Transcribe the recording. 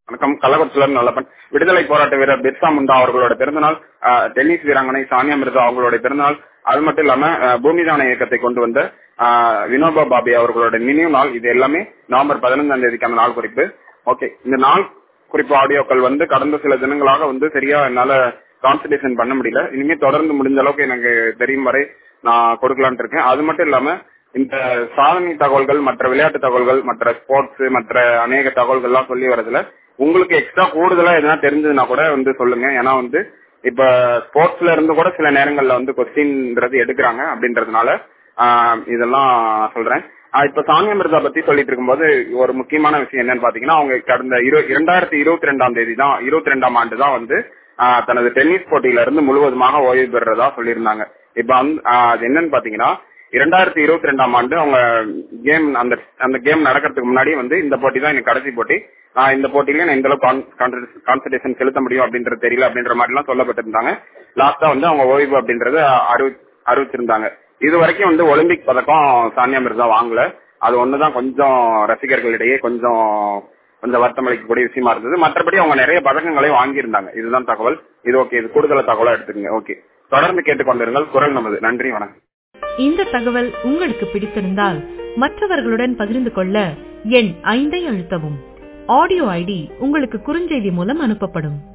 வணக்கம் கள்ளக்குறிச்சியிலிருந்து நல்லப்பன் விடுதலை போராட்ட வீரர் பிர்சா முண்டா அவர்களோட பிறந்தநாள் ஆஹ், டென்னிஸ் வீராங்கனை சானியா மிர்சா அவங்களோட பிறந்தநாள் அது மட்டும் இல்லாம ஆஹ், பூமிதான இயக்கத்தை கொண்டு வந்த ஆஹ், வினோபா பாபி அவர்களோட நினைவு நாள் இது எல்லாமே நவம்பர் பதினைந்தாம் தேதிக்கான நாள் குறிப்பு ஓகே இந்த நாள் குறிப்பு ஆடியோக்கள் வந்து கடந்த சில தினங்களாக வந்து சரியா என்னால கான்சன்ட்ரேஷன் பண்ண முடியல இனிமே தொடர்ந்து முடிஞ்ச அளவுக்கு எனக்கு தெரியும் வரை நான் கொடுக்கலாம்னு இருக்கேன் அது மட்டும் இல்லாம இந்த சாதனை தகவல்கள் மற்ற விளையாட்டு தகவல்கள் மற்ற ஸ்போர்ட்ஸ் மற்ற அநேக தகவல்கள் எல்லாம் சொல்லி வரதுல உங்களுக்கு எக்ஸ்ட்ரா கூடுதலா எதனா தெரிஞ்சதுன்னா கூட வந்து சொல்லுங்க ஏன்னா வந்து இப்ப ஸ்போர்ட்ஸ்ல இருந்து கூட சில நேரங்கள்ல வந்து கொஸ்டின்ன்றது எடுக்கிறாங்க அப்படின்றதுனால ஆஹ், இதெல்லாம் சொல்றேன் ஆஹ், இப்ப சானியா மிர்சா பத்தி சொல்லிட்டு இருக்கும்போது ஒரு முக்கியமான விஷயம் என்னன்னு பாத்தீங்கன்னா அவங்க கடந்த இரு- இரண்டாயிரத்தி இருபத்தி ரெண்டாம் தேதி தான் இருபத்தி ரெண்டாம் ஆண்டு தான் வந்து ஆஹ், தனது டென்னிஸ் போட்டியில இருந்து முழுவதுமாக ஓய்வு பெறுறதா சொல்லியிருந்தாங்க இப்ப அந்த- ஆஹ், அது என்னன்னு பாத்தீங்கன்னா இரண்டாயிரத்தி இருபத்தி ரெண்டாம் ஆண்டு அவங்க கேம் அந்த அந்த கேம் நடக்கிறதுக்கு முன்னாடி வந்து இந்த போட்டி தான் எனக்கு கடைசி போட்டி நான் இந்த போட்டியில நான் இந்த அளவுக்கு கான்சன்ட்ரேஷன் செலுத்த முடியும் அப்படின்றது தெரியல அப்படின்ற மாதிரி எல்லாம் சொல்லப்பட்டிருந்தாங்க லாஸ்டா வந்து அவங்க ஓய்வு அப்படின்றத அறிவி அறிவிச்சிருந்தாங்க இது வரைக்கும் வந்து ஒலிம்பிக் பதக்கம் சானியா மிர்சா வாங்கல அது ஒண்ணுதான் கொஞ்சம் ரசிகர்களிடையே கொஞ்சம் கொஞ்சம் வருத்தம் அளிக்கக்கூடிய விஷயமா இருந்தது மற்றபடி அவங்க நிறைய பதக்கங்களை வாங்கியிருந்தாங்க இதுதான் தகவல் இது ஓகே இது கூடுதல் தகவலா எடுத்துக்கங்க ஓகே தொடர்ந்து கேட்டுக்கொண்டிருங்கள் குரல் நமது நன்றி வணக்கம் இந்த தகவல் உங்களுக்கு பிடித்திருந்தால் மற்றவர்களுடன் பகிர்ந்து கொள்ள எண் ஐந்தை அழுத்தவும் ஆடியோ ஐடி உங்களுக்கு குறுஞ்செய்தி மூலம் அனுப்பப்படும்